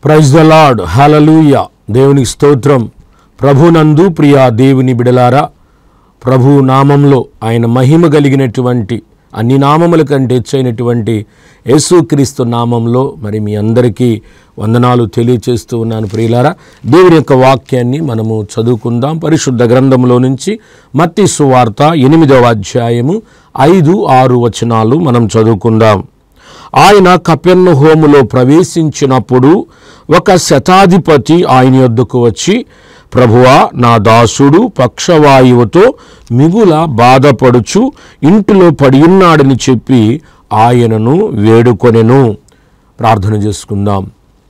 praise the lord హలలుయ దేవునికి స్తోత్రం ప్రభునందు ప్రియా దేవుని బిడలారా ప్రభు నామంలో ఆయన మహిమ కలిగినటువంటి అన్ని నామముల కంటే హెచ్చైనటువంటి యేసుక్రీస్తు నామంలో మరి మీ అందరికీ వందనాలు తెలియచేస్తూ ఉన్నాను ప్రియులారా దేవుని యొక్క వాక్యాన్ని మనము చదువుకుందాం పరిశుద్ధ గ్రంథంలో నుంచి మత్తి సువార్త ఎనిమిదవ అధ్యాయము ఐదు ఆరు వచనాలు మనం చదువుకుందాం ఆయన కపెర్ను హోములో ప్రవేశించినప్పుడు ఒక శతాధిపతి ఆయన యొద్దకు వచ్చి ప్రభువా నా దాసుడు పక్షవాయువుతో మిగుల బాధపడుచు ఇంటిలో పడియున్నాడని చెప్పి ఆయనను వేడుకొనెను ప్రార్థన చేసుకుందాం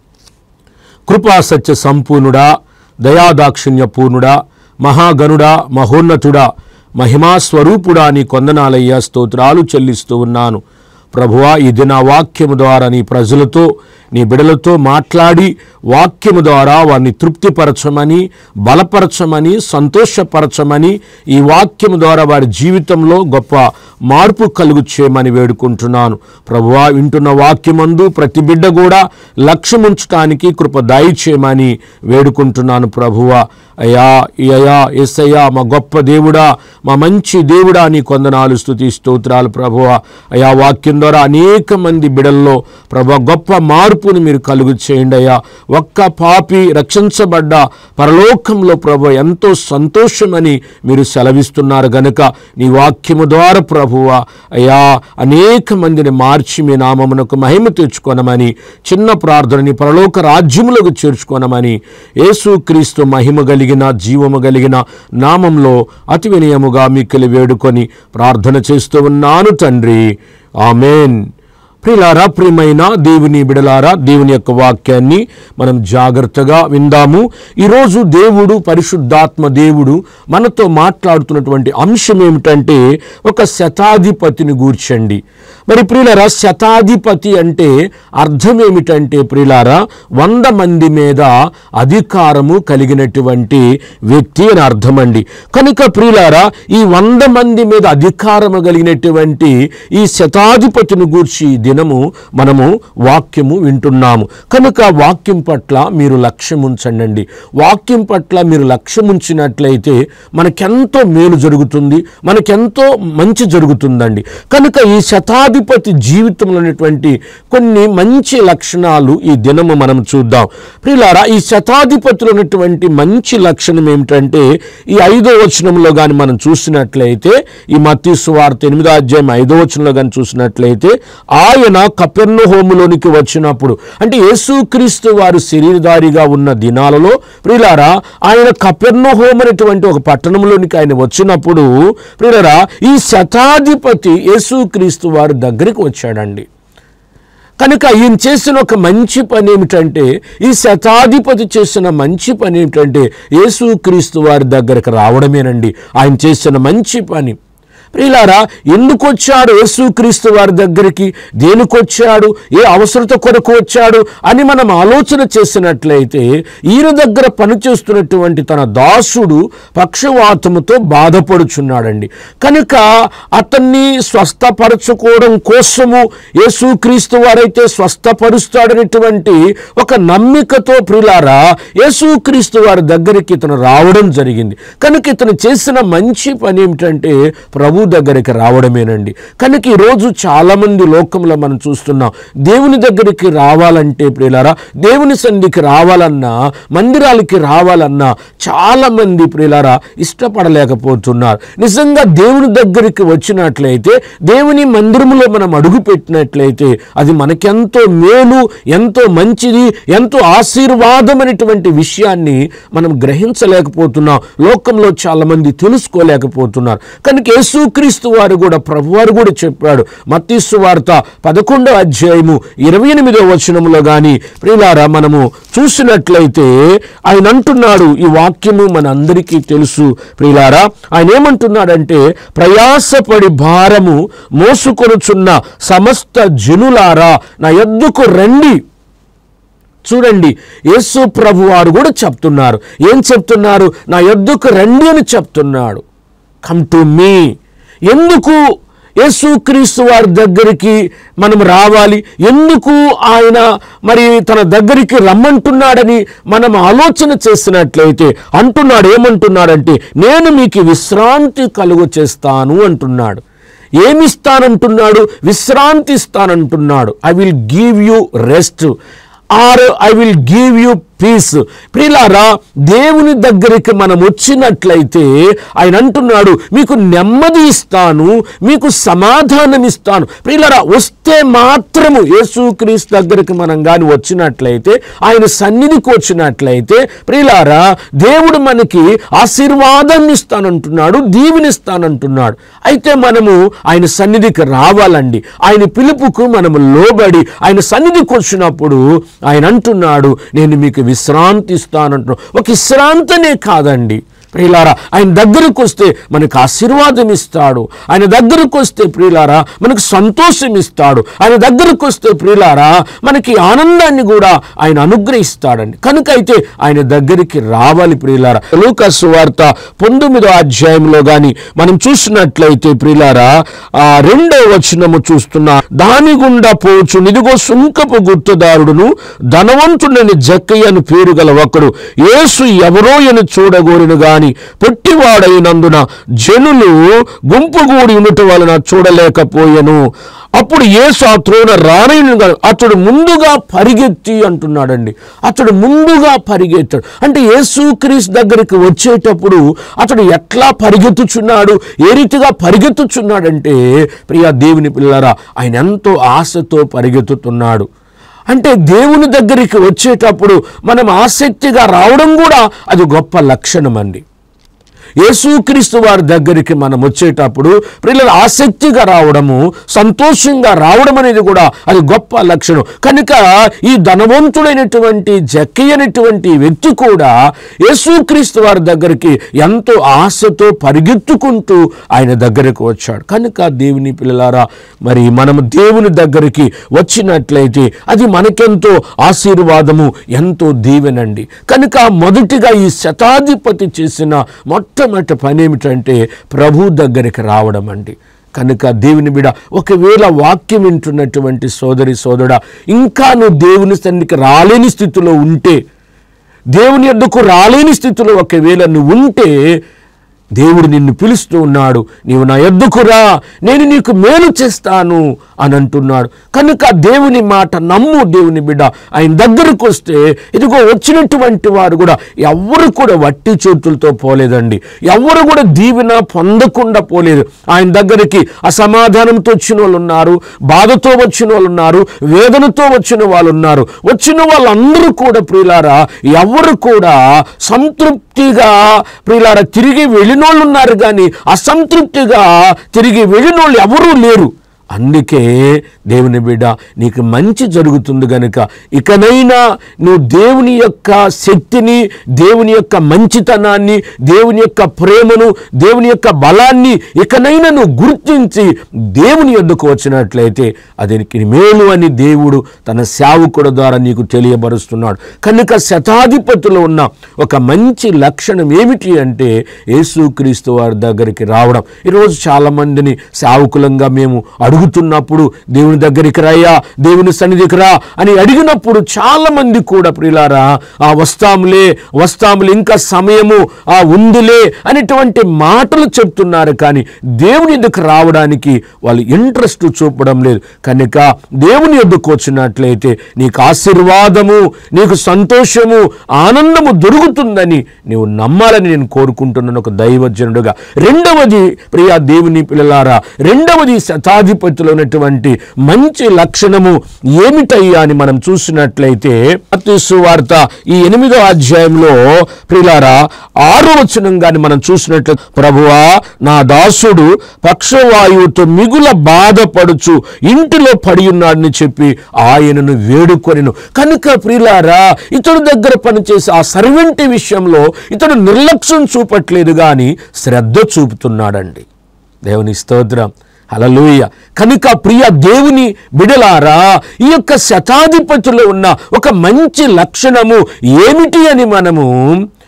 కృపా సత్య సంపూర్ణుడా దయాదాక్షిణ్య పూర్ణుడా మహాగణుడా మహోన్నతుడా మహిమా స్వరూపుడా నీ కొందనాలయ్యా స్తోత్రాలు చెల్లిస్తూ ఉన్నాను ప్రభువా ఈ దిన వాక్యము ద్వారా నీ ప్రజలతో నీ బిడలతో మాట్లాడి వాక్యము ద్వారా వారిని తృప్తిపరచమని బలపరచమని సంతోషపరచమని ఈ వాక్యము ద్వారా వారి జీవితంలో గొప్ప మార్పు కలుగు చేయమని వేడుకుంటున్నాను ప్రభువా వింటున్న వాక్యమందు ప్రతి బిడ్డ కూడా లక్ష్యముంచటానికి కృప దయచేయమని వేడుకుంటున్నాను ప్రభువా అయ్యా ఈ అయ్యా ఎస్ అయ్యా మా గొప్ప దేవుడా మా మంచి దేవుడా నీ కొందనాలు స్థుతి స్తోత్రాలు ప్రభువా అయ్యా వాక్యం ద్వారా అనేక మంది బిడల్లో ప్రభు గొప్ప మార్పుని మీరు కలుగు చేయండి అయ్యా ఒక్క పాపి రక్షించబడ్డ పరలోకంలో ప్రభు ఎంతో సంతోషమని మీరు సెలవిస్తున్నారు గనుక నీ వాక్యము ద్వారా ప్రభువా అయ్యా అనేక మందిని మార్చి మీ నామమునకు మహిమ తెచ్చుకొనమని చిన్న ప్రార్థనని పరలోక రాజ్యములకు చేర్చుకొనమని యేసుక్రీస్తు మహిమ కలిగిన జీవము కలిగిన నామంలో అతి వినయముగా మిక్కిలి వేడుకొని ప్రార్థన చేస్తూ ఉన్నాను తండ్రి ఆమెన్ ప్రియులారా ప్రియమైన దేవుని బిడలారా దేవుని యొక్క వాక్యాన్ని మనం జాగ్రత్తగా విందాము ఈరోజు దేవుడు పరిశుద్ధాత్మ దేవుడు మనతో మాట్లాడుతున్నటువంటి అంశం ఏమిటంటే ఒక శతాధిపతిని గూర్చండి మరి ప్రియులారా శతాధిపతి అంటే అర్థం ఏమిటంటే ప్రియులారా వంద మంది మీద అధికారము కలిగినటువంటి వ్యక్తి అని అర్థమండి కనుక ప్రియులారా ఈ వంద మంది మీద అధికారము కలిగినటువంటి ఈ శతాధిపతిని గూర్చి ఈ దినము మనము వాక్యము వింటున్నాము కనుక వాక్యం పట్ల మీరు లక్ష్యం ఉంచండి వాక్యం పట్ల మీరు లక్ష్యం ఉంచినట్లయితే మనకెంతో మేలు జరుగుతుంది మనకెంతో మంచి జరుగుతుందండి కనుక ఈ శతాధిపతి జీవితంలో ఉన్నటువంటి కొన్ని మంచి లక్షణాలు ఈ దినము మనం చూద్దాం ప్రియులారా ఈ శతాధిపతిలో ఉన్నటువంటి మంచి లక్షణం ఏమిటంటే ఈ ఐదో వచనంలో కానీ మనం చూసినట్లయితే ఈ మత్తీ సువార్త ఎనిమిదో అధ్యాయం ఐదో వచనంలో కానీ చూసినట్లయితే ఆయన కపెర్ణ హోములోనికి వచ్చినప్పుడు అంటే యేసుక్రీస్తు వారు శరీరధారిగా ఉన్న దినాలలో ప్రియులారా ఆయన కపెర్ణ హోమ్ అనేటువంటి ఒక పట్టణంలోనికి ఆయన వచ్చినప్పుడు ప్రియులారా ఈ శతాధిపతి యేసుక్రీస్తు వారి దగ్గరికి వచ్చాడండి కనుక ఈయన చేసిన ఒక మంచి పని ఏమిటంటే ఈ శతాధిపతి చేసిన మంచి పని ఏమిటంటే యేసుక్రీస్తు వారి దగ్గరకు రావడమేనండి ఆయన చేసిన మంచి పని ప్రియులారా ఎందుకు వచ్చాడు యేసుక్రీస్తు వారి దగ్గరికి దేనికి వచ్చాడు ఏ అవసరత కొరకు వచ్చాడు అని మనం ఆలోచన చేసినట్లయితే ఈయన దగ్గర పనిచేస్తున్నటువంటి తన దాసుడు పక్షవాతముతో బాధపడుచున్నాడండి కనుక అతన్ని స్వస్థపరచుకోవడం కోసము యేసుక్రీస్తు వారైతే స్వస్థపరుస్తాడనేటువంటి ఒక నమ్మికతో ప్రియులారా యేసుక్రీస్తు వారి దగ్గరికి ఇతను రావడం జరిగింది కనుక ఇతను చేసిన మంచి పని ఏమిటంటే ప్రభు దగ్గరికి రావడమేనండి కనుక ఈరోజు చాలామంది లోకంలో మనం చూస్తున్నాం దేవుని దగ్గరికి రావాలంటే ప్రియులారా దేవుని సన్నిధికి రావాలన్నా మందిరాలకి రావాలన్నా చాలామంది ప్రియులారా ఇష్టపడలేకపోతున్నారు నిజంగా దేవుని దగ్గరికి వచ్చినట్లయితే దేవుని మందిరములో మనం అడుగు పెట్టినట్లయితే అది మనకెంతో మేలు ఎంతో మంచిది ఎంతో ఆశీర్వాదమైనటువంటి విషయాన్ని మనం గ్రహించలేకపోతున్నాం లోకంలో చాలామంది తెలుసుకోలేకపోతున్నారు కనుక యేసుక్రీస్తు వారు కూడా ప్రభువారు కూడా చెప్పాడు మత్తీసు వార్త పదకొండవ అధ్యాయము ఇరవై ఎనిమిదవ వచనములో కానీ ప్రియులారా మనము చూసినట్లయితే ఆయన అంటున్నాడు ఈ వాక్యము మన అందరికీ తెలుసు ప్రియులారా ఆయన ఏమంటున్నాడంటే ప్రయాసపడి భారము మోసుకొనుచున్న సమస్త జనులారా నా ఎద్దుకు రండి చూడండి యేసు ప్రభు వారు కూడా చెప్తున్నారు ఏం చెప్తున్నారు నా యొద్దకు రండి అని చెప్తున్నాడు కమ్ టు మీ ఎందుకు యేసుక్రీస్తు వారి దగ్గరికి మనం రావాలి ఎందుకు ఆయన మరి తన దగ్గరికి రమ్మంటున్నాడని మనం ఆలోచన చేసినట్లయితే అంటున్నాడు ఏమంటున్నాడంటే నేను మీకు విశ్రాంతి కలుగు చేస్తాను అంటున్నాడు ఏమిస్తానంటున్నాడు విశ్రాంతి ఇస్తానంటున్నాడు I will give you rest or I will give you peace ప్రిలారా దేవుని దగ్గరికి మనం వచ్చినట్లయితే ఆయన అంటున్నాడు మీకు నెమ్మది ఇస్తాను మీకు సమాధానం ఇస్తాను ప్రిలారా వస్తే మాత్రము యేసుక్రీస్తు దగ్గరికి మనం కానీ వచ్చినట్లయితే ఆయన సన్నిధికి వచ్చినట్లయితే ప్రిలారా దేవుడు మనకి ఆశీర్వాదాన్ని ఇస్తానంటున్నాడు దీవెనిస్తానంటున్నాడు అయితే మనము ఆయన సన్నిధికి రావాలండి ఆయన పిలుపుకు మనము లోబడి ఆయన సన్నిధికి వచ్చినప్పుడు ఆయన అంటున్నాడు నేను మీకు విశ్రాంతి ఇస్తానంటున్నాడు ఒక విశ్రాంతనే కాదండి ప్రియులారా ఆయన దగ్గరకు వస్తే మనకు ఆశీర్వాదం ఇస్తాడు ఆయన దగ్గరకు వస్తే ప్రియులారా మనకు సంతోషం ఇస్తాడు ఆయన దగ్గరకు వస్తే ప్రియులారా మనకి ఆనందాన్ని కూడా ఆయన అనుగ్రహిస్తాడండి కనుక అయితే ఆయన దగ్గరికి రావాలి ప్రియులారా లూకాసు వార్త పంతొమ్మిదో అధ్యాయంలో కానీ మనం చూసినట్లయితే ప్రియులారా ఆ రెండో వచనము చూస్తున్నా దాని గుండా పోవచ్చు నిదిగో సుంకపు గుర్తుదారుడును ధనవంతుడని జక్కయ్యను పేరు గల ఒకడు యేసు ఎవరో అని చూడగోరిను గాని పొట్టివాడైనందున జనులు గుంపుగూడి ఉండటం వలన చూడలేకపోయెను అప్పుడు యేసు ఆ త్రోన రానైన అతడు ముందుగా పరిగెత్తి అంటున్నాడండి అతడు ముందుగా పరిగెత్తాడు అంటే యేసుక్రీస్తు దగ్గరికి వచ్చేటప్పుడు అతడు ఎట్లా పరిగెత్తుచున్నాడు ఏ రీతిగా పరిగెత్తుచున్నాడంటే ప్రియా దేవుని పిల్లరా ఆయన ఎంతో ఆశతో పరిగెత్తుతున్నాడు అంటే దేవుని దగ్గరికి వచ్చేటప్పుడు మనం ఆసక్తిగా రావడం కూడా అది గొప్ప లక్షణం అండి యేసుక్రీస్తు వారి దగ్గరికి మనం వచ్చేటప్పుడు పిల్లలు ఆసక్తిగా రావడము సంతోషంగా రావడం అనేది కూడా అది గొప్ప లక్షణం కనుక ఈ ధనవంతుడైనటువంటి జక్కి అనేటువంటి వ్యక్తి కూడా యేసుక్రీస్తు వారి దగ్గరికి ఎంతో ఆశతో పరిగెత్తుకుంటూ ఆయన దగ్గరకు వచ్చాడు కనుక దేవుని పిల్లలారా మరి మనము దేవుని దగ్గరికి వచ్చినట్లయితే అది మనకెంతో ఆశీర్వాదము ఎంతో దీవెనండి కనుక మొదటిగా ఈ శతాధిపతి చేసిన మొట్టమొదటి పని ఏమిటంటే ప్రభు దగ్గరికి రావడం అండి కనుక దేవుని బిడ ఒకవేళ వాక్యం వింటున్నటువంటి సోదరి సోదరుడా ఇంకా నువ్వు దేవుని సన్నిధికి రాలేని స్థితిలో ఉంటే దేవుని ఎద్దుకు రాలేని స్థితిలో ఒకవేళ నువ్వు ఉంటే దేవుడు నిన్ను పిలుస్తూ ఉన్నాడు నీవు నా ఎద్దుకు రా నేను నీకు మేలు చేస్తాను అని అంటున్నాడు కనుక దేవుని మాట నమ్ము దేవుని బిడ్డ ఆయన దగ్గరకు వస్తే ఇదిగో వచ్చినటువంటి వారు కూడా ఎవ్వరు కూడా వట్టి చేతులతో పోలేదండి ఎవ్వరు కూడా దీవెన పొందకుండా పోలేదు ఆయన దగ్గరికి అసమాధానంతో వచ్చిన వాళ్ళు ఉన్నారు బాధతో వచ్చిన వాళ్ళు ఉన్నారు వేదనతో వచ్చిన వాళ్ళు ఉన్నారు వచ్చిన వాళ్ళందరూ కూడా ప్రియులారా ఎవరు కూడా సంతృప్తిగా ప్రియులారా తిరిగి వెళ్ళినోళ్ళు ఉన్నారు కానీ అసంతృప్తిగా తిరిగి వెళ్ళినోళ్ళు ఎవరూ లేరు అందుకే దేవుని బిడ్డ నీకు మంచి జరుగుతుంది గనుక ఇకనైనా నువ్వు దేవుని యొక్క శక్తిని దేవుని యొక్క మంచితనాన్ని దేవుని యొక్క ప్రేమను దేవుని యొక్క బలాన్ని ఇకనైనా నువ్వు గుర్తించి దేవుని యొద్దకు వచ్చినట్లయితే అది నీకు మేలు అని దేవుడు తన సేవకుడు ద్వారా నీకు తెలియబరుస్తున్నాడు కనుక శతాధిపతిలో ఉన్న ఒక మంచి లక్షణం ఏమిటి అంటే యేసుక్రీస్తు వారి దగ్గరికి రావడం ఈరోజు చాలామందిని సేవకులంగా మేము అడుగుతున్నప్పుడు దేవుని దగ్గరికి రాయ్యా దేవుని సన్నిధికి రా అని అడిగినప్పుడు చాలా మంది కూడా ప్రియులారా ఆ వస్తాములే వస్తాములే ఇంకా సమయము ఆ ఉందిలే అనేటువంటి మాటలు చెప్తున్నారు కానీ దేవుని ఎదుకు రావడానికి వాళ్ళు ఇంట్రెస్ట్ చూపడం లేదు కనుక దేవుని ఎద్దుకు వచ్చినట్లయితే నీకు ఆశీర్వాదము నీకు సంతోషము ఆనందము దొరుకుతుందని నీవు నమ్మాలని నేను కోరుకుంటున్నాను ఒక దైవజనుడుగా రెండవది ప్రియా దేవుని పిల్లలారా రెండవది శతాధిపతిలో ఉన్నటువంటి మంచి లక్షణము ఏమిటయ్యా అని మనం చూసినట్లయితే మత్తయి వార్త ఈ ఎనిమిదో అధ్యాయంలో ప్రియులారా ఆరో వచనం గాని మనం చూసినట్లు ప్రభువా నా దాసుడు పక్షవాయువుతో మిగుల బాధపడుచు ఇంటిలో పడి ఉన్నాడని చెప్పి ఆయనను వేడుకొనిను కనుక ప్రియులారా ఇతడు దగ్గర పనిచేసే ఆ సర్వెంటి విషయంలో ఇతడు నిర్లక్ష్యం చూపట్లేదు కానీ శ్రద్ధ చూపుతున్నాడండి దేవుని స్తోత్రం హలలుయ కనుక ప్రియ దేవుని బిడలారా ఈ యొక్క శతాధిపతిలో ఉన్న ఒక మంచి లక్షణము ఏమిటి అని మనము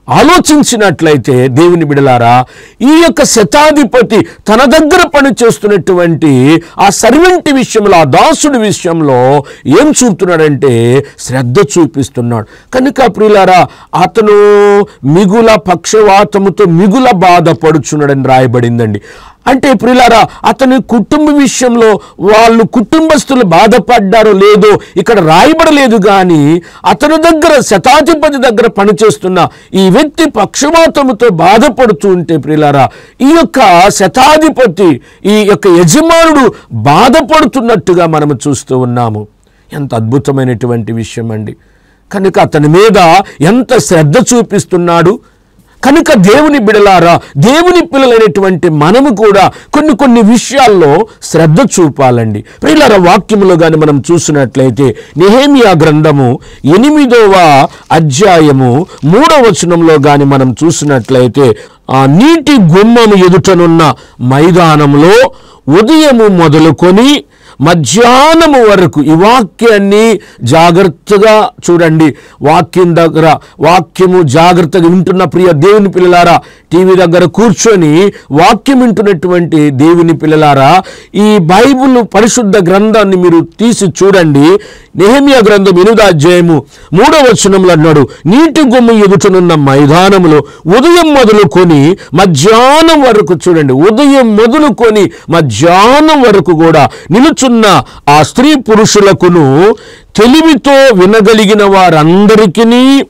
ఆలోచించినట్లయితే దేవుని బిడలారా ఈ యొక్క శతాధిపతి తన దగ్గర పని చేస్తున్నటువంటి ఆ సర్వెంటి విషయంలో ఆ దాసుడి విషయంలో ఏం చూపుతున్నాడంటే శ్రద్ధ చూపిస్తున్నాడు కనుక ప్రియులారా అతను మిగుల పక్షవాతముతో మిగుల బాధపడుచున్నాడని రాయబడిందండి అంటే ప్రియులారా అతని కుటుంబ విషయంలో వాళ్ళు కుటుంబస్తులు బాధపడ్డారో లేదో ఇక్కడ రాయబడలేదు కానీ అతని దగ్గర శతాధిపతి దగ్గర పనిచేస్తున్న ఈ వ్యక్తి పక్షవాతముతో బాధపడుతూ ఉంటే ప్రియులారా ఈ యొక్క శతాధిపతి ఈ యొక్క యజమానుడు బాధపడుతున్నట్టుగా మనము చూస్తూ ఉన్నాము ఎంత అద్భుతమైనటువంటి విషయం అండి కనుక అతని మీద ఎంత శ్రద్ధ చూపిస్తున్నాడు కనుక దేవుని బిడలారా దేవుని పిల్లలైనటువంటి మనము కూడా కొన్ని కొన్ని విషయాల్లో శ్రద్ధ చూపాలండి ప్రియులారా వాక్యములో కానీ మనం చూసినట్లయితే నెహేమియా గ్రంథము ఎనిమిదవ అధ్యాయము మూడవ వచనంలో కానీ మనం చూసినట్లయితే ఆ నీటి గుమ్మము ఎదుటనున్న మైదానంలో ఉదయము మొదలుకొని మధ్యాహ్నము వరకు ఈ వాక్యాన్ని జాగ్రత్తగా చూడండి వాక్యం దగ్గర వాక్యము జాగ్రత్తగా వింటున్న ప్రియ దేవుని పిల్లలారా టీవీ దగ్గర కూర్చొని వాక్యం వింటున్నటువంటి దేవుని పిల్లలారా ఈ బైబిల్ పరిశుద్ధ గ్రంథాన్ని మీరు తీసి చూడండి నెహమియా గ్రంథం ఎనిమిదో అధ్యాయము మూడో వచనంలో అన్నాడు నీటి గుమ్మ ఎదుటనున్న మైదానములో ఉదయం మొదలుకొని మధ్యాహ్నం వరకు చూడండి ఉదయం మొదలుకొని మధ్యాహ్నం వరకు కూడా నిలుచున్న ఆ స్త్రీ పురుషులకును తెలివితో వినగలిగిన వారందరికీ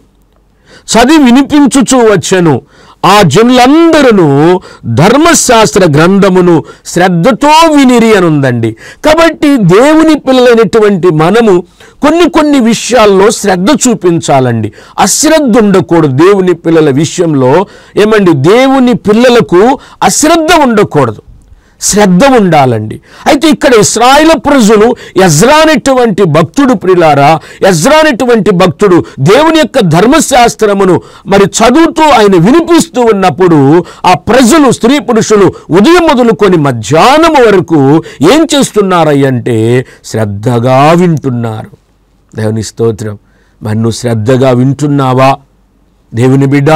చదివి వినిపించుచూ వచ్చెను ఆ జనులందరూ ధర్మశాస్త్ర గ్రంథమును శ్రద్ధతో వినిరి అని ఉందండి కాబట్టి దేవుని పిల్లలైనటువంటి మనము కొన్ని కొన్ని విషయాల్లో శ్రద్ధ చూపించాలండి అశ్రద్ధ ఉండకూడదు దేవుని పిల్లల విషయంలో ఏమండి దేవుని పిల్లలకు అశ్రద్ధ ఉండకూడదు శ్రద్ధ ఉండాలండి అయితే ఇక్కడ ఇస్రాయేల్ ప్రజలు ఎజ్రా అనేటువంటి భక్తుడు ప్రిలారా ఎజ్రా అనేటువంటి భక్తుడు దేవుని యొక్క ధర్మశాస్త్రమును మరి చదువుతూ ఆయన వినిపిస్తూ ఉన్నప్పుడు ఆ ప్రజలు స్త్రీ పురుషులు ఉదయం మొదలుకొని మధ్యాహ్నం వరకు ఏం చేస్తున్నారయ్యంటే శ్రద్ధగా వింటున్నారు దేవుని స్తోత్రం మరి నువ్వు శ్రద్ధగా వింటున్నావా దేవుని బిడ్డ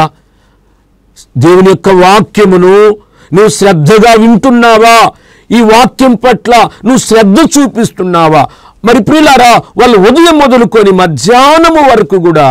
దేవుని యొక్క వాక్యమును నువ్వు శ్రద్ధగా వింటున్నావా ఈ వాక్యం పట్ల నువ్వు శ్రద్ధ చూపిస్తున్నావా మరి ప్రియులారా వాళ్ళు ఉదయం మొదలుకొని మధ్యాహ్నము వరకు కూడా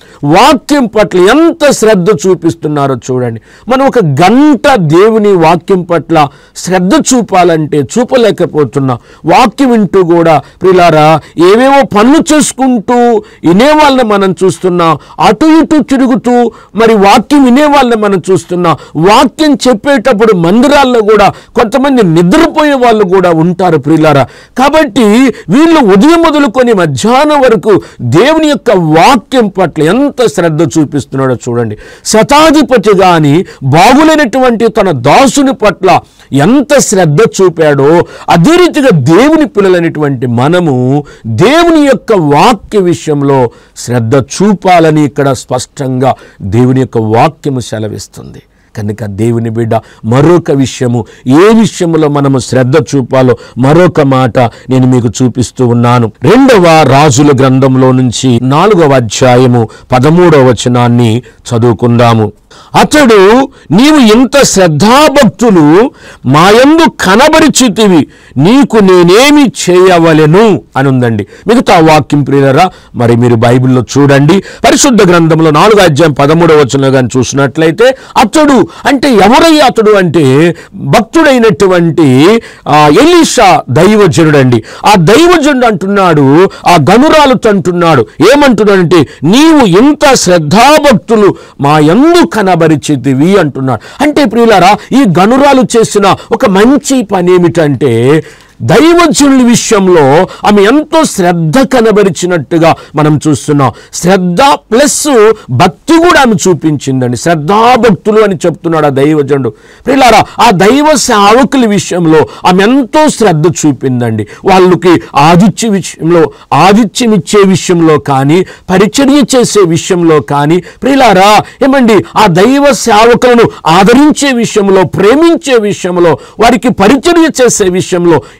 వాక్యం పట్ల ఎంత శ్రద్ధ చూపిస్తున్నారో చూడండి మనం ఒక గంట దేవుని వాక్యం పట్ల శ్రద్ధ చూపాలంటే చూపలేకపోతున్నాం వాక్యం వింటూ కూడా ప్రియులారా ఏవేవో పనులు చేసుకుంటూ వినేవాళ్ళని మనం చూస్తున్నాం అటు ఇటు తిరుగుతూ మరి వాక్యం వినేవాళ్ళని మనం చూస్తున్నాం వాక్యం చెప్పేటప్పుడు మందిరాల్లో కూడా కొంతమంది నిద్రపోయే వాళ్ళు కూడా ఉంటారు ప్రియులారా కాబట్టి వీళ్ళు ఉదయం మొదలుకొని మధ్యాహ్నం వరకు దేవుని యొక్క వాక్యం పట్ల ఎంత శ్రద్ధ చూపిస్తున్నాడో చూడండి శతాధిపతి గాని బాగులేనటువంటి తన దాసుని పట్ల ఎంత శ్రద్ధ చూపాడో అదే రీతిగా దేవుని పిల్లలైనటువంటి మనము దేవుని యొక్క వాక్య విషయంలో శ్రద్ధ చూపాలని ఇక్కడ స్పష్టంగా దేవుని యొక్క వాక్యము సెలవిస్తుంది కనుక దేవుని బిడ్డ మరొక విషయము ఏ విషయంలో మనము శ్రద్ధ చూపాలో మరొక మాట నేను మీకు చూపిస్తూ ఉన్నాను రెండవ రాజుల గ్రంథంలో నుంచి నాలుగవ అధ్యాయము పదమూడవ వచనాన్ని చదువుకుందాము అతడు నీవు ఇంత శ్రద్ధాభక్తులు మాయందు కనబరిచితివి నీకు నేనేమి చేయవలెను అని ఉందండి మిగతా వాక్యం ప్రియులరా మరి మీరు బైబిల్లో చూడండి పరిశుద్ధ గ్రంథంలో నాలుగు అధ్యాయం పదమూడవ వచనంలో కానీ చూసినట్లయితే అతడు అంటే ఎవరయ్య అతడు అంటే భక్తుడైనటువంటి ఆ ఎలీషా దైవజనుడండి ఆ దైవజనుడు అంటున్నాడు ఆ గనురాలుతో అంటున్నాడు ఏమంటున్నాడంటే నీవు ఇంత శ్రద్ధాభక్తులు మా ఎందు కనబరిచితివి అంటున్నాడు అంటే ప్రియులారా ఈ గనురాలు చేసిన ఒక మంచి పని ఏమిటంటే దైవజనుల విషయంలో ఆమె ఎంతో శ్రద్ధ కనబరిచినట్టుగా మనం చూస్తున్నాం శ్రద్ధ ప్లస్ భక్తి కూడా ఆమె చూపించిందండి శ్రద్ధాభక్తులు అని చెప్తున్నాడు ఆ దైవజనుడు ప్రియులారా ఆ దైవ సేవకుల విషయంలో ఆమె ఎంతో శ్రద్ధ చూపిందండి వాళ్ళకి ఆదిత్య విషయంలో ఆదిత్యం ఇచ్చే విషయంలో కానీ పరిచర్య చేసే విషయంలో కానీ ప్రియులారా ఏమండి ఆ దైవ సేవకులను ఆదరించే విషయంలో ప్రేమించే విషయంలో వారికి పరిచర్య చేసే విషయంలో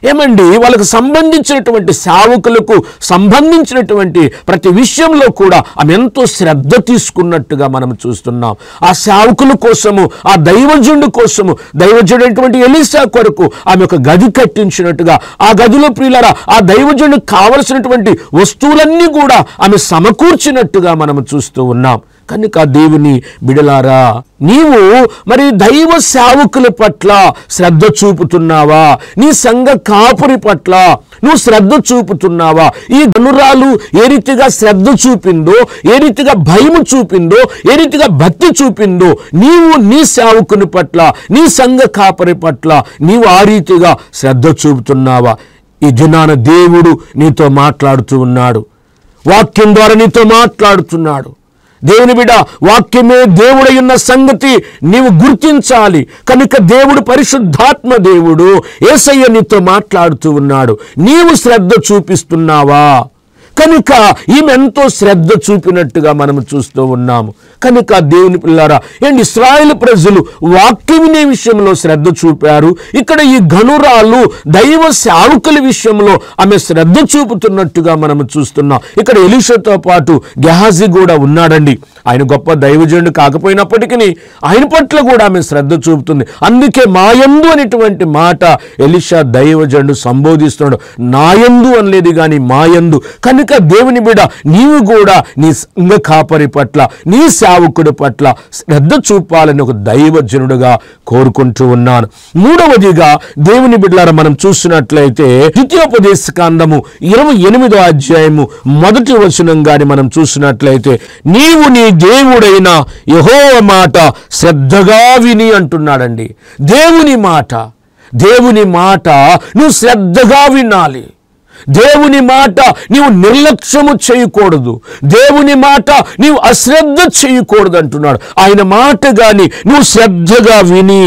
ఏమండి వాళ్ళకు సంబంధించినటువంటి సేవకులకు సంబంధించినటువంటి ప్రతి విషయంలో కూడా ఆమె ఎంతో శ్రద్ధ తీసుకున్నట్టుగా మనం చూస్తున్నాం ఆ సేవకుల కోసము ఆ దైవజుడు కోసము దైవజుడైనటువంటి ఎలీసా కొరకు ఆమె ఒక గది కట్టించినట్టుగా ఆ గదిలో ప్రియులరా ఆ దైవజుడికి కావలసినటువంటి వస్తువులన్నీ కూడా ఆమె సమకూర్చినట్టుగా మనం చూస్తూ ఉన్నాం కనుక దేవుని బిడలారా నీవు మరి దైవ సేవకుల పట్ల శ్రద్ధ చూపుతున్నావా నీ సంఘ కాపురి పట్ల నువ్వు శ్రద్ధ చూపుతున్నావా ఈ గనురాలు ఏ రీతిగా శ్రద్ధ చూపిందో ఏ రీతిగా భయము చూపిందో ఏ రీతిగా భక్తి చూపిందో నీవు నీ సేవకుని పట్ల నీ సంఘ కాపరి పట్ల నీవు ఆ రీతిగా శ్రద్ధ చూపుతున్నావా ఈ దినాన దేవుడు నీతో మాట్లాడుతూ ఉన్నాడు వాక్యం ద్వారా నీతో మాట్లాడుతున్నాడు దేవుని బిడ వాక్యమే దేవుడై ఉన్న సంగతి నీవు గుర్తించాలి కనుక దేవుడు పరిశుద్ధాత్మ దేవుడు ఏసయ్య నీతో మాట్లాడుతూ ఉన్నాడు నీవు శ్రద్ధ చూపిస్తున్నావా కనుక ఈమె ఎంతో శ్రద్ధ చూపినట్టుగా మనం చూస్తూ ఉన్నాము కనుక దేవుని పిల్లారా ఏంటి ఇస్రాయేల్ ప్రజలు వాక్యం వినే విషయంలో శ్రద్ధ చూపారు ఇక్కడ ఈ గనురాలు దైవ సేవకుల విషయంలో ఆమె శ్రద్ధ చూపుతున్నట్టుగా మనం చూస్తున్నాం ఇక్కడ ఎలీషతో పాటు గెహాజీ కూడా ఉన్నాడండి ఆయన గొప్ప దైవజనుడు కాకపోయినప్పటికీ ఆయన పట్ల కూడా ఆమె శ్రద్ధ చూపుతుంది అందుకే మాయందు అనేటువంటి మాట ఎలిషా దైవజనుడు సంబోధిస్తున్నాడు నాయందు అనలేదు కానీ మాయందు కనుక దేవుని బిడ నీవు కూడా నీ సంఘ కాపరి పట్ల నీ సేవకుడి పట్ల శ్రద్ధ చూపాలని ఒక దైవజనుడుగా కోరుకుంటూ ఉన్నాను మూడవదిగా దేవుని బిడ్డలారా మనం చూసినట్లయితే ద్వితీయోపదేశ కాండము ఇరవై ఎనిమిదో అధ్యాయము మొదటి వచనం గాని మనం చూసినట్లయితే నీవు నీ దేవుడైన యహోవ మాట శ్రద్ధగా విని అంటున్నాడండి దేవుని మాట దేవుని మాట నువ్వు శ్రద్ధగా వినాలి దేవుని మాట నీవు నిర్లక్ష్యము చేయకూడదు దేవుని మాట నీవు అశ్రద్ధ చేయకూడదు అంటున్నాడు ఆయన మాట గాని నువ్వు శ్రద్ధగా విని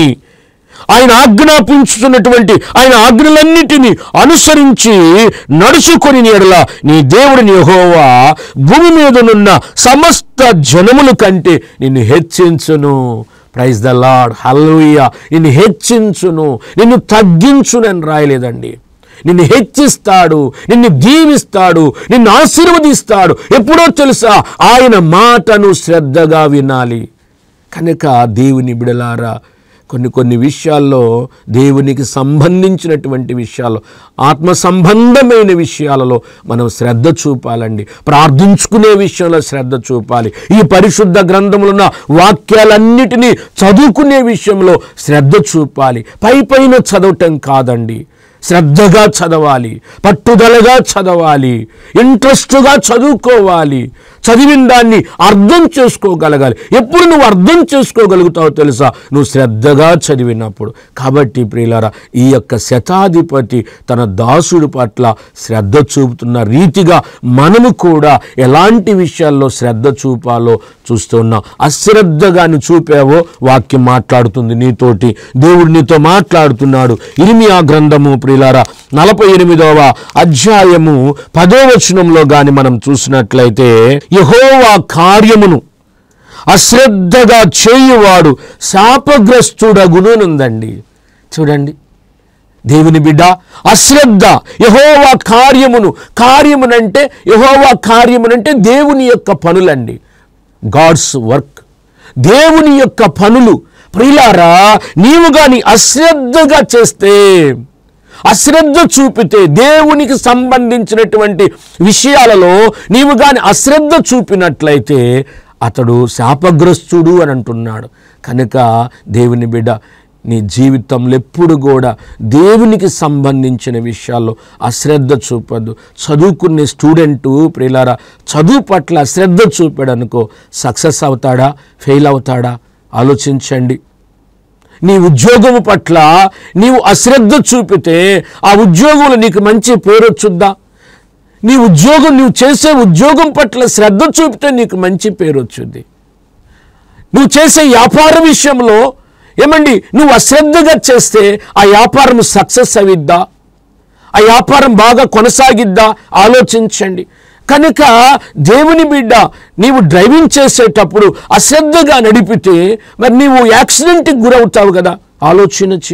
ఆయన ఆజ్ఞాపించుతున్నటువంటి ఆయన ఆజ్ఞలన్నిటినీ అనుసరించి నడుచుకొని ఎడల నీ దేవుడిని యెహోవా భూమి మీదనున్న సమస్త జనముల కంటే నిన్ను హెచ్చించును ప్రైజ్ ద లాడ్ హల్లూయ నిన్ను హెచ్చించును నిన్ను తగ్గించునని రాయలేదండి నిన్ను హెచ్చిస్తాడు నిన్ను దీవిస్తాడు నిన్ను ఆశీర్వదిస్తాడు ఎప్పుడో తెలుసా ఆయన మాటను శ్రద్ధగా వినాలి కనుక దేవుని బిడలారా కొన్ని కొన్ని విషయాల్లో దేవునికి సంబంధించినటువంటి విషయాల్లో ఆత్మ సంబంధమైన విషయాలలో మనం శ్రద్ధ చూపాలండి ప్రార్థించుకునే విషయంలో శ్రద్ధ చూపాలి ఈ పరిశుద్ధ గ్రంథములో ఉన్న వాక్యాలన్నిటినీ చదువుకునే విషయంలో శ్రద్ధ చూపాలి పై పైన చదవటం కాదండి శ్రద్ధగా చదవాలి పట్టుదలగా చదవాలి ఇంట్రెస్ట్గా చదువుకోవాలి చదివిన దాన్ని అర్థం చేసుకోగలగాలి ఎప్పుడు నువ్వు అర్థం చేసుకోగలుగుతావో తెలుసా నువ్వు శ్రద్ధగా చదివినప్పుడు కాబట్టి ప్రియులారా ఈ యొక్క శతాధిపతి తన దాసుడి పట్ల శ్రద్ధ చూపుతున్న రీతిగా మనము కూడా ఎలాంటి విషయాల్లో శ్రద్ధ చూపాలో చూస్తున్నాం అశ్రద్ధగా నువ్వు చూపావో వాక్యం మాట్లాడుతుంది నీతోటి దేవుడు నీతో మాట్లాడుతున్నాడు ఇరిమియా గ్రంథము ప్రియులారా నలభై ఎనిమిదవ అధ్యాయము పదో వచనంలో గాని మనం చూసినట్లయితే యహోవా కార్యమును అశ్రద్ధగా చేయువాడు శాపగ్రస్తుడగునుందండి చూడండి దేవుని బిడ్డ అశ్రద్ధ యహోవా కార్యమును కార్యమునంటే యహోవా కార్యమునంటే దేవుని యొక్క పనులండి గాడ్స్ వర్క్ దేవుని యొక్క పనులు ప్రియులారా నీవు గాని అశ్రద్ధగా చేస్తే అశ్రద్ధ చూపితే దేవునికి సంబంధించినటువంటి విషయాలలో నీవు గాని అశ్రద్ధ చూపినట్లయితే అతడు శాపగ్రస్తుడు అని అంటున్నాడు కనుక దేవుని బిడ్డ నీ జీవితంలో ఎప్పుడు కూడా దేవునికి సంబంధించిన విషయాల్లో అశ్రద్ధ చూపద్దు చదువుకునే స్టూడెంటు ప్రియులారా చదువు పట్ల అశ్రద్ధ చూపాడు అనుకో సక్సెస్ అవుతాడా ఫెయిల్ అవుతాడా ఆలోచించండి నీ ఉద్యోగము పట్ల నీవు అశ్రద్ధ చూపితే ఆ ఉద్యోగంలో నీకు మంచి పేరు వచ్చుద్దా నీ ఉద్యోగం నువ్వు చేసే ఉద్యోగం పట్ల శ్రద్ధ చూపితే నీకు మంచి పేరు వచ్చుద్ది నువ్వు చేసే వ్యాపార విషయంలో ఏమండి నువ్వు అశ్రద్ధగా చేస్తే ఆ వ్యాపారం సక్సెస్ అవిద్దా ఆ వ్యాపారం బాగా కొనసాగిద్దా ఆలోచించండి కనుక దేవుని బిడ్డ నీవు డ్రైవింగ్ చేసేటప్పుడు అశ్రద్ధగా నడిపితే మరి నీవు యాక్సిడెంట్కి గురవుతావు కదా ఆలోచించి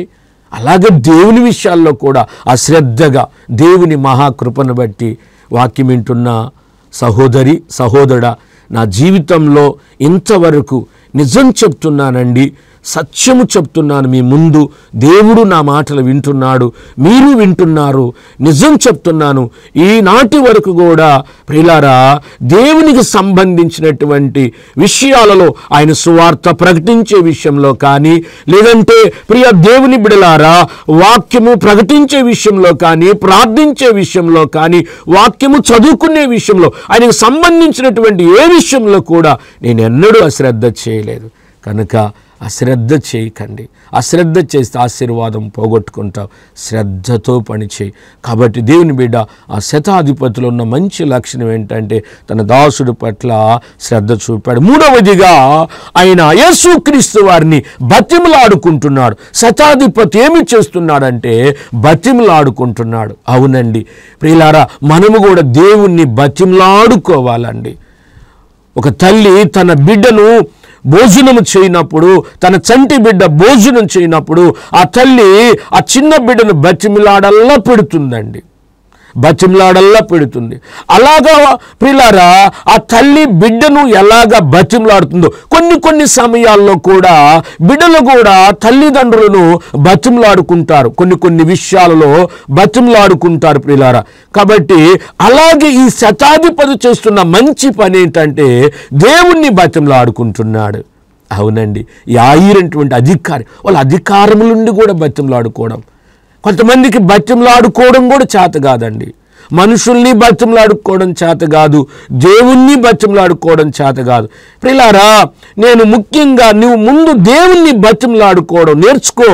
అలాగే దేవుని విషయాల్లో కూడా అశ్రద్ధగా దేవుని మహాకృపను బట్టి వాక్యం వింటున్న సహోదరి సహోదరుడా నా జీవితంలో ఇంతవరకు నిజం చెప్తున్నానండి సత్యము చెప్తున్నాను మీ ముందు దేవుడు నా మాటలు వింటున్నాడు మీరు వింటున్నారు నిజం చెప్తున్నాను ఈనాటి వరకు కూడా ప్రిలారా దేవునికి సంబంధించినటువంటి విషయాలలో ఆయన సువార్త ప్రకటించే విషయంలో కానీ లేదంటే ప్రియ దేవుని బిడలారా వాక్యము ప్రకటించే విషయంలో కానీ ప్రార్థించే విషయంలో కానీ వాక్యము చదువుకునే విషయంలో ఆయనకు సంబంధించినటువంటి ఏ విషయంలో కూడా నేను ఎన్నడూ అశ్రద్ధ చేయలేదు కనుక అశ్రద్ధ చేయకండి అశ్రద్ధ చేస్తే ఆశీర్వాదం పోగొట్టుకుంటావు శ్రద్ధతో పని చేయి కాబట్టి దేవుని బిడ్డ ఆ శతాధిపతిలో ఉన్న మంచి లక్షణం ఏంటంటే తన దాసుడి పట్ల శ్రద్ధ చూపాడు మూడవదిగా ఆయన యేసుక్రీస్తు వారిని బతిమలాడుకుంటున్నాడు శతాధిపతి ఏమి చేస్తున్నాడంటే బతిమలాడుకుంటున్నాడు అవునండి ప్రియులారా మనము కూడా దేవుణ్ణి బతిమలాడుకోవాలండి ఒక తల్లి తన బిడ్డను భోజనం చేయనప్పుడు తన చంటి బిడ్డ భోజనం చేయనప్పుడు ఆ తల్లి ఆ చిన్న బిడ్డను బతిమిలాడల్లా పెడుతుందండి బతిమలాడల్లా పెడుతుంది అలాగా ప్రిలారా ఆ తల్లి బిడ్డను ఎలాగా బతిమలాడుతుందో కొన్ని కొన్ని సమయాల్లో కూడా బిడ్డలు కూడా తల్లిదండ్రులను బతిమలాడుకుంటారు కొన్ని కొన్ని విషయాలలో బతిమలాడుకుంటారు ప్రిలారా కాబట్టి అలాగే ఈ శతాధిపతి చేస్తున్న మంచి పని ఏంటంటే దేవుణ్ణి బతిమలాడుకుంటున్నాడు అవునండి ఈ ఆయిరటువంటి అధికారి వాళ్ళ అధికారముల నుండి కూడా బతిమలాడుకోవడం కొంతమందికి బతిమలాడుకోవడం కూడా చేత కాదండి మనుషుల్ని బతిమలాడుకోవడం చేత కాదు దేవుణ్ణి బతిమలాడుకోవడం చేత కాదు ప్రిలారా నేను ముఖ్యంగా నువ్వు ముందు దేవుణ్ణి బతిమలాడుకోవడం నేర్చుకో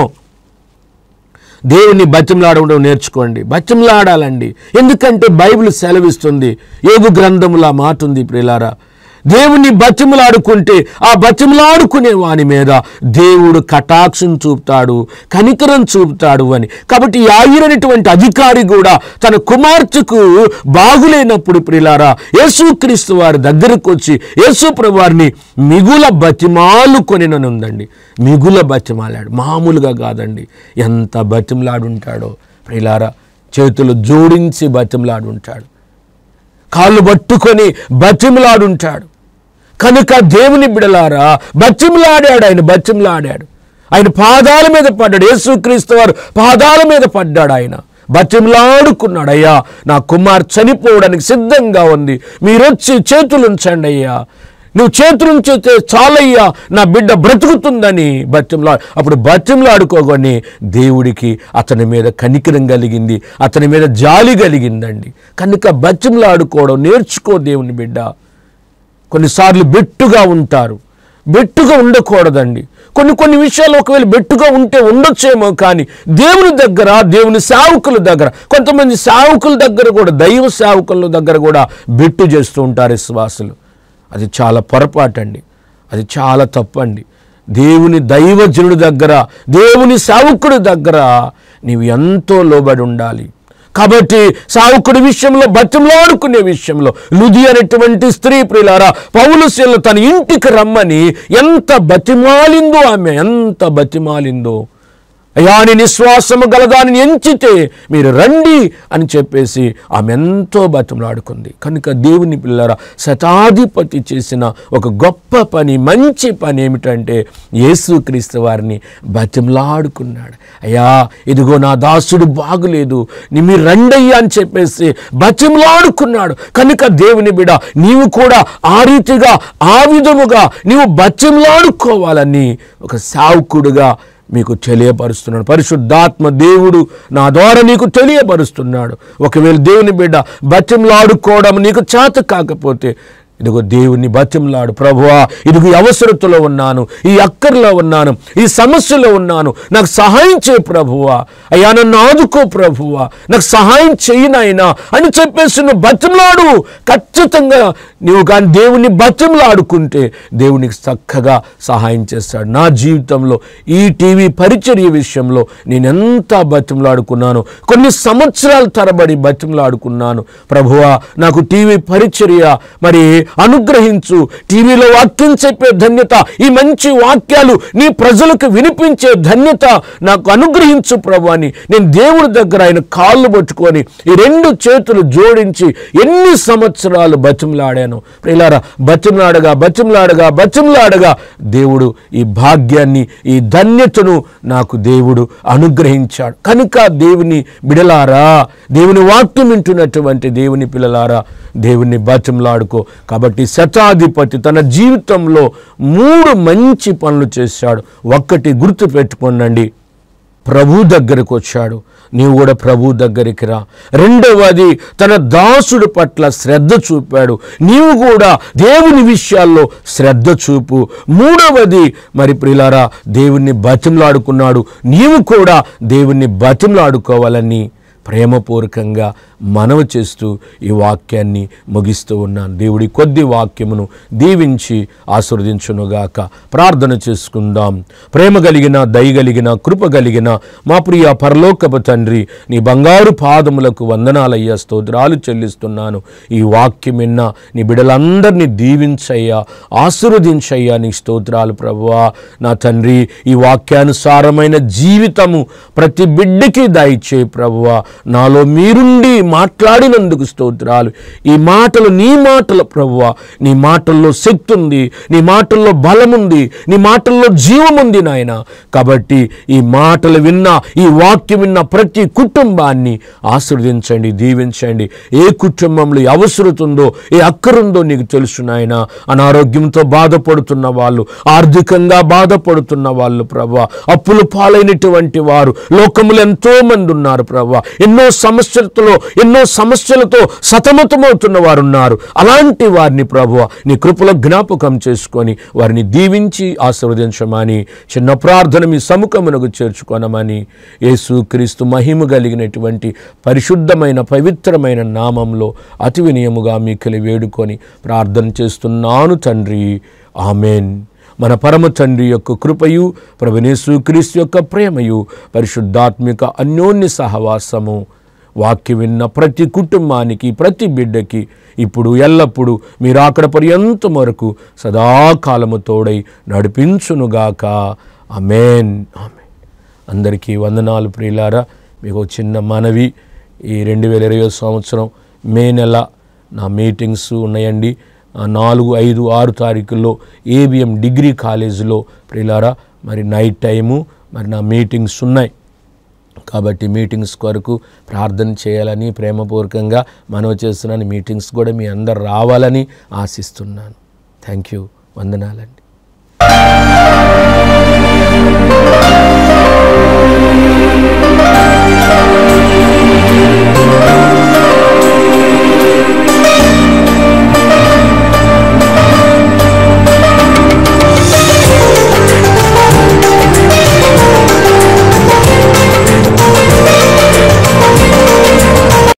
దేవుణ్ణి బతిమలాడడం నేర్చుకోండి బతిమలాడాలండి ఎందుకంటే బైబిల్ సెలవిస్తుంది ఏగు గ్రంథములా మాట ఉంది ప్రిలారా దేవుని బతిమలాడుకుంటే ఆ బతిమలాడుకునే వాని మీద దేవుడు కటాక్షం చూపుతాడు కనికరం చూపుతాడు అని కాబట్టి ఈ ఆయురనేటువంటి అధికారి కూడా తన కుమార్తెకు బాగులేనప్పుడు ప్రిలారా యేసుక్రీస్తు వారి దగ్గరకు వచ్చి యేసు ప్రభు వారిని మిగుల బతిమాలుకొనిననుందండి మిగుల బతిమాలాడు మామూలుగా కాదండి ఎంత బతిమలాడుంటాడో ప్రిలారా చేతులు జోడించి బతిమలాడుంటాడు కాళ్ళు పట్టుకొని బతిమలాడుంటాడు కనుక దేవుని బిడలారా బతిమలాడాడు ఆయన బతిమలాడాడు ఆయన పాదాల మీద పడ్డాడు యేసుక్రీస్తు వారు పాదాల మీద పడ్డాడు ఆయన బతిమలాడుకున్నాడు అయ్యా నా కుమార్ చనిపోవడానికి సిద్ధంగా ఉంది మీరొచ్చి చేతులు ఉంచండి అయ్యా నువ్వు చేతులు ఉంచితే చాలయ్యా నా బిడ్డ బ్రతుకుతుందని బతిమలా అప్పుడు బతిమలాడుకోగానే దేవుడికి అతని మీద కనికరం కలిగింది అతని మీద జాలి కలిగిందండి కనుక బతిమలాడుకోవడం నేర్చుకో దేవుని బిడ్డ కొన్నిసార్లు బెట్టుగా ఉంటారు బెట్టుగా ఉండకూడదండి కొన్ని కొన్ని విషయాలు ఒకవేళ బెట్టుగా ఉంటే ఉండొచ్చేమో కానీ దేవుని దగ్గర దేవుని సేవకుల దగ్గర కొంతమంది సేవకుల దగ్గర కూడా దైవ సేవకుల దగ్గర కూడా బెట్టు చేస్తూ ఉంటారు విశ్వాసులు అది చాలా పొరపాటు అండి అది చాలా తప్పండి దేవుని దైవజనుడి దగ్గర దేవుని సేవకుడి దగ్గర నీవు ఎంతో లోబడి ఉండాలి కాబట్టి సావుకుడి విషయంలో బతిమలాడుకునే విషయంలో లుది అనేటువంటి స్త్రీ ప్రియులారా పౌలుశీలను తన ఇంటికి రమ్మని ఎంత బతిమాలిందో ఆమె ఎంత బతిమాలిందో అయ్యా నీ నిశ్వాసము గలదాని ఎంచితే మీరు రండి అని చెప్పేసి ఆమె ఎంతో బతిమలాడుకుంది కనుక దేవుని పిల్లర శతాధిపతి చేసిన ఒక గొప్ప పని మంచి పని ఏమిటంటే యేసుక్రీస్తు వారిని బతిమలాడుకున్నాడు అయ్యా ఇదిగో నా దాసుడు బాగులేదు నీ మీరు రండయ్యా అని చెప్పేసి బతిమలాడుకున్నాడు కనుక దేవుని బిడ నీవు కూడా ఆ రీతిగా ఆ విధముగా నీవు బతిమలాడుకోవాలని ఒక సావుకుడుగా మీకు తెలియపరుస్తున్నాడు పరిశుద్ధాత్మ దేవుడు నా ద్వారా నీకు తెలియపరుస్తున్నాడు ఒకవేళ దేవుని బిడ్డ బతిమలాడుకోవడం నీకు చేత కాకపోతే ఇదిగో దేవుని బతిమలాడు ప్రభువా ఇదిగో ఈ అవసరతలో ఉన్నాను ఈ అక్కర్లో ఉన్నాను ఈ సమస్యలో ఉన్నాను నాకు సహాయం చేయి ప్రభువా అయ్యా నన్ను ఆదుకో ప్రభువా నాకు సహాయం చేయి నాయనా అని చెప్పేసి నువ్వు బతిమలాడు ఖచ్చితంగా నువ్వు కానీ దేవుని బతిమలాడుకుంటే దేవునికి చక్కగా సహాయం చేస్తాడు నా జీవితంలో ఈ టీవీ పరిచర్య విషయంలో నేను ఎంత బతిమలాడుకున్నాను కొన్ని సంవత్సరాల తరబడి బతిమలాడుకున్నాను ప్రభువా నాకు టీవీ పరిచర్య మరి అనుగ్రహించు టీవీలో వాక్యం చెప్పే ధన్యత ఈ మంచి వాక్యాలు నీ ప్రజలకు వినిపించే ధన్యత నాకు అనుగ్రహించు ప్రభు అని నేను దేవుడి దగ్గర ఆయన కాళ్ళు పట్టుకొని ఈ రెండు చేతులు జోడించి ఎన్ని సంవత్సరాలు బతిమలాడాను ప్రియులారా బతిమలాడగా బతిమలాడగా బతిమలాడగా దేవుడు ఈ భాగ్యాన్ని ఈ ధన్యతను నాకు దేవుడు అనుగ్రహించాడు కనుక దేవుని బిడలారా దేవుని వాక్యం వింటున్నటువంటి దేవుని పిల్లలారా దేవుని బతిమలాడుకో కాబట్టి శతాధిపతి తన జీవితంలో మూడు మంచి పనులు చేశాడు ఒక్కటి గుర్తు పెట్టుకోనండి ప్రభు దగ్గరకు వచ్చాడు నీవు కూడా ప్రభు దగ్గరికి రా రెండవది తన దాసుడి పట్ల శ్రద్ధ చూపాడు నీవు కూడా దేవుని విషయాల్లో శ్రద్ధ చూపు మూడవది మరి ప్రిలారా దేవుణ్ణి బతిమలాడుకున్నాడు నీవు కూడా దేవుణ్ణి బతిమలాడుకోవాలని ప్రేమపూర్వకంగా మనవి చేస్తూ ఈ వాక్యాన్ని ముగిస్తూ ఉన్నాను దేవుడి కొద్ది వాక్యమును దీవించి ఆశీర్వదించునుగాక ప్రార్థన చేసుకుందాం ప్రేమ కలిగిన దయ కలిగిన కృప కలిగిన మా ప్రియ పరలోకపు తండ్రి నీ బంగారు పాదములకు వందనాలయ్యా స్తోత్రాలు చెల్లిస్తున్నాను ఈ వాక్యం విన్న నీ బిడలందరినీ దీవించయ్యా ఆశీర్వదించయ్యా నీ స్తోత్రాలు ప్రభువా నా తండ్రి ఈ వాక్యానుసారమైన జీవితము ప్రతి బిడ్డకి దయచే ప్రభువా నాలో మీరుండి మాట్లాడినందుకు స్తోత్రాలు ఈ మాటలు నీ మాటలు ప్రభువా నీ మాటల్లో శక్తి ఉంది నీ మాటల్లో బలం ఉంది నీ మాటల్లో జీవం ఉంది నాయన కాబట్టి ఈ మాటలు విన్న ఈ వాక్యం విన్న ప్రతి కుటుంబాన్ని ఆశీర్వదించండి దీవించండి ఏ కుటుంబంలో ఏ అవసరత ఉందో ఏ అక్కరుందో నీకు తెలుసు నాయన అనారోగ్యంతో బాధపడుతున్న వాళ్ళు ఆర్థికంగా బాధపడుతున్న వాళ్ళు ప్రభా అప్పులు పాలైనటువంటి వారు లోకములు ఎంతో మంది ఉన్నారు ప్రభా ఎన్నో సమస్యలతో ఎన్నో సమస్యలతో సతమతమవుతున్న వారు ఉన్నారు అలాంటి వారిని ప్రభు నీ కృపలో జ్ఞాపకం చేసుకొని వారిని దీవించి ఆశీర్వదించమని చిన్న ప్రార్థన మీ సముఖమునకు చేర్చుకొనమని యేసు క్రీస్తు మహిమ కలిగినటువంటి పరిశుద్ధమైన పవిత్రమైన నామంలో అతి వినయముగా మీకలి వేడుకొని ప్రార్థన చేస్తున్నాను తండ్రి ఆమెన్ మన పరమ తండ్రి యొక్క కృపయు ప్రభునేసు క్రీస్తు యొక్క ప్రేమయు పరిశుద్ధాత్మిక అన్యోన్య సహవాసము వాక్యం విన్న ప్రతి కుటుంబానికి ప్రతి బిడ్డకి ఇప్పుడు ఎల్లప్పుడూ మీరు అక్కడ పర్యంతం వరకు సదాకాలము తోడై నడిపించునుగాక అమేన్ ఆమెన్ అందరికీ వందనాలు ప్రియులారా మీకు ఒక చిన్న మనవి ఈ రెండు వేల ఇరవై సంవత్సరం మే నెల నా మీటింగ్స్ ఉన్నాయండి ఆ నాలుగు ఐదు ఆరు తారీఖుల్లో ఏబిఎం డిగ్రీ కాలేజీలో ప్రియులారా మరి నైట్ టైము మరి నా మీటింగ్స్ ఉన్నాయి కాబట్టి మీటింగ్స్ కొరకు ప్రార్థన చేయాలని ప్రేమపూర్వకంగా మనవి చేస్తున్నాను మీటింగ్స్ కూడా మీ అందరు రావాలని ఆశిస్తున్నాను థ్యాంక్ యూ వందనాలండి